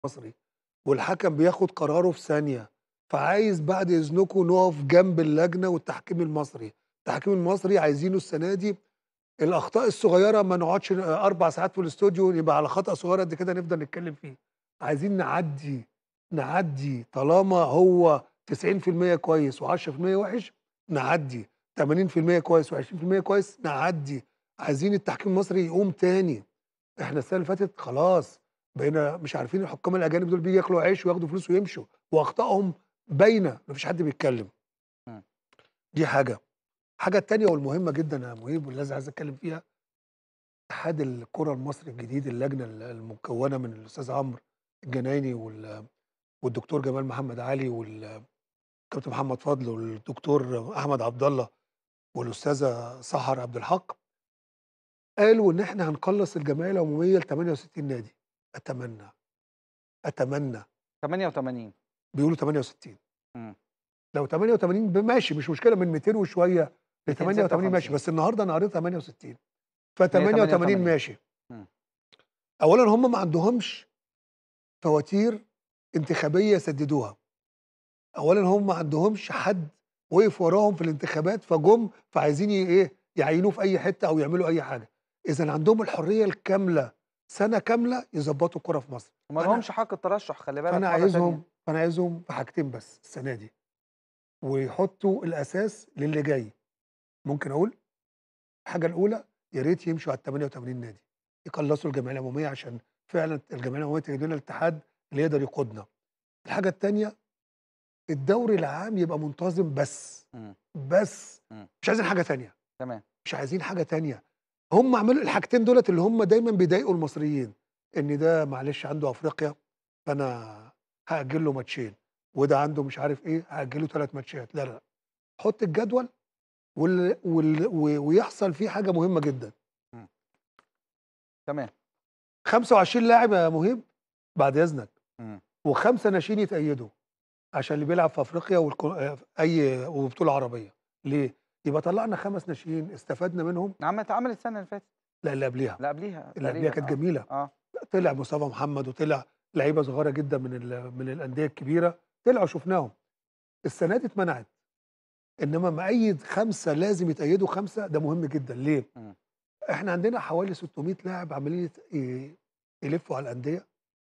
المصري والحكم بياخد قراره في ثانيه فعايز بعد اذنكم نقف جنب اللجنه والتحكيم المصري التحكيم المصري عايزينه السنه دي الاخطاء الصغيره ما نقعدش اربع ساعات في الاستوديو يبقى على خطا صغير قد كده نفضل نتكلم فيه عايزين نعدي نعدي طالما هو 90% كويس و10% وحش نعدي 80% كويس و20% كويس نعدي عايزين التحكيم المصري يقوم تاني احنا السنه اللي فاتت خلاص بقينا مش عارفين الحكام الاجانب دول بيجي ياكلوا عيش وياخدوا فلوس ويمشوا واخطائهم باينه مفيش حد بيتكلم مم. دي حاجه الحاجه التانية والمهمه جدا يا مهيب واللي عايز اتكلم فيها اتحاد الكره المصري الجديد اللجنه المكونه من الاستاذ عمرو الجنايني وال والدكتور جمال محمد علي والكابتن محمد فضل والدكتور احمد عبد الله والاستاذه سحر عبد الحق قالوا ان احنا هنخلص الجمعيه العموميه ل 68 نادي اتمنى اتمنى 88 بيقولوا 68 مم. لو 88 ب- ماشي مش مشكله من 200 وشويه ل 88 256. ماشي بس النهارده انا قريت 68 ف 88 188. ماشي مم. اولا هم ما عندهمش فواتير انتخابيه يسددوها اولا هم ما عندهمش حد وقف وراهم في الانتخابات فجم فعايزين ي- ايه يعينوه في اي حته او يعملوا اي حاجه اذا عندهم الحريه الكامله سنه كامله يظبطوا الكره في مصر وما أنا- لهمش حق الترشح خلي بالك فانا مرة عايزهم تانية. فانا عايزهم في حاجتين بس السنه دي ويحطوا الاساس للي جاي ممكن اقول الحاجه الاولى يا ريت يمشوا على ال 88 نادي يخلصوا الجمعيه العموميه عشان فعلا الجمعيه العموميه تجيب لنا الاتحاد اللي يقدر يقودنا الحاجه الثانيه الدوري العام يبقى منتظم بس مم. بس مم. مش عايزين حاجه تانية تمام مش عايزين حاجه تانية هم عملوا الحاجتين دولت اللي هم دايما بيضايقوا المصريين ان ده معلش عنده افريقيا فانا هاجل له ماتشين وده عنده مش عارف ايه هاجل له ثلاث ماتشات لا لا حط الجدول وال... وال... و- ويحصل فيه حاجه مهمه جدا تمام 25 لاعب يا مهيب بعد اذنك مم. وخمسه ناشئين يتأيدوا عشان اللي بيلعب في افريقيا والكو... اي وبطوله عربيه ليه؟ يبقى طلعنا خمس ناشئين استفدنا منهم عملت عملت السنه اللي فاتت لا اللي قبليها لا قبليها اللي قبليها كانت تقريباً. جميله اه طلع مصطفى محمد وطلع لعيبه صغيره جدا من ال- من الانديه الكبيره طلعوا شفناهم السنه دي اتمنعت انما مأيد خمسه لازم يتأيدوا خمسه ده مهم جدا ليه؟ مم. احنا عندنا حوالي 600 لاعب عمالين يت- ي- يلفوا على الانديه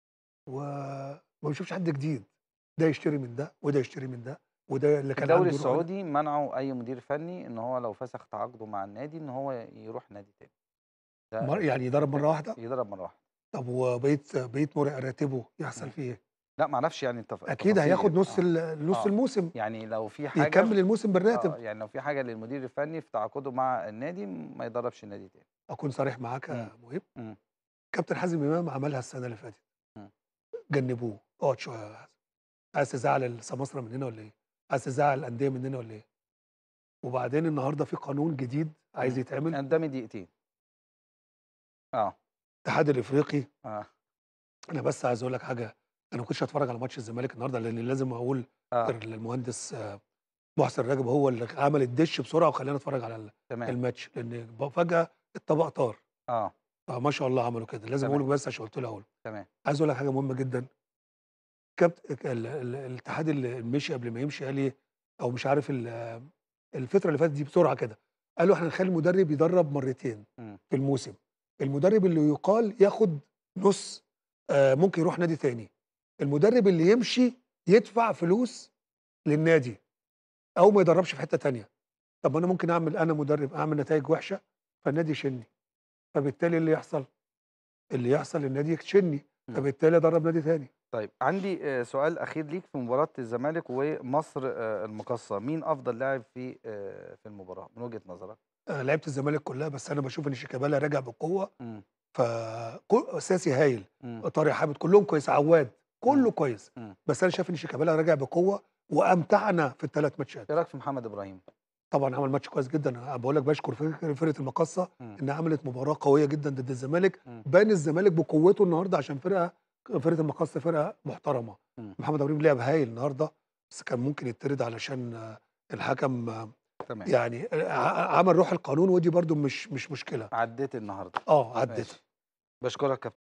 وما بنشوفش حد جديد ده يشتري من ده وده يشتري من ده وده اللي كان الدوري عنده رؤية. السعودي منعوا اي مدير فني ان هو لو فسخ تعاقده مع النادي ان هو يروح نادي تاني ده مر- يعني يضرب مره واحده يضرب مره واحده طب وبقيت بقيت مرق راتبه يحصل مم. فيه ايه؟ لا ما اعرفش يعني التف... اكيد التفاصيل هياخد يعني. نص آه. ال- نص آه. الموسم يعني لو في حاجه يكمل الموسم بالراتب آه يعني لو في حاجه للمدير الفني في تعاقده مع النادي ما يدربش النادي تاني اكون صريح معاك يا مم. مهيب مم. كابتن حازم امام عملها السنه اللي فاتت مم. جنبوه اقعد شويه يا حازم عايز تزعل السماسره مننا ولا ايه؟ عايز تزعل الانديه مننا ولا ايه؟ وبعدين النهارده في قانون جديد عايز مم. يتعمل قدامي دغيقتين اه الاتحاد الافريقي اه انا بس عايز اقول لك حاجه انا ما كنتش هتفرج على ماتش الزمالك النهارده لان لازم اقول اه المهندس آه، محسن راجب هو اللي عمل الدش بسرعه وخلاني اتفرج على ال- تمام الماتش لان فجاه الطبق طار اه فما شاء الله عملوا كده لازم تمام. اقوله بس عشان قلت له اقول تمام عايز اقول لك حاجه مهمه جدا كابت ال- ال- الاتحاد اللي مشي قبل ما يمشي قال ايه او مش عارف ال- الفتره اللي فاتت دي بسرعه كده قالوا احنا نخلي المدرب يدرب مرتين مم. في الموسم المدرب اللي يقال ياخد نص آه، ممكن يروح نادي تاني المدرب اللي يمشي يدفع فلوس للنادي او ما يدربش في حته تانية طب ما انا ممكن اعمل انا مدرب اعمل نتائج وحشه فالنادي يشني فبالتالي اللي يحصل اللي يحصل النادي يشني مم. فبالتالي ادرب نادي تاني طيب عندي آه، سؤال اخير ليك في مباراه الزمالك ومصر آه، المقاصه مين افضل لاعب في آه، في المباراه من وجهه نظرك آه، لعيبه الزمالك كلها بس انا بشوف ان شيكابالا راجع بقوه مم. فاساسي هايل مم. طارق حامد كلهم كويس عواد كله مم. كويس مم. بس انا شايف ان شيكابالا راجع بقوه وامتعنا في الثلاث ماتشات ايه رايك في محمد ابراهيم طبعا عمل ماتش كويس جدا أنا بقول لك بشكر فرقه فرقة المقصه مم. انها عملت مباراه قويه جدا ضد الزمالك مم. بان الزمالك بقوته النهارده عشان فرقه فرقه المقصه فرقه محترمه مم. محمد ابراهيم لعب هايل النهارده بس كان ممكن يطرد علشان آه، الحكم آه، تمام يعني آه، ع- عمل روح القانون ودي برده مش مش مشكله عديت النهارده اه عدت ماشي بشكرك يا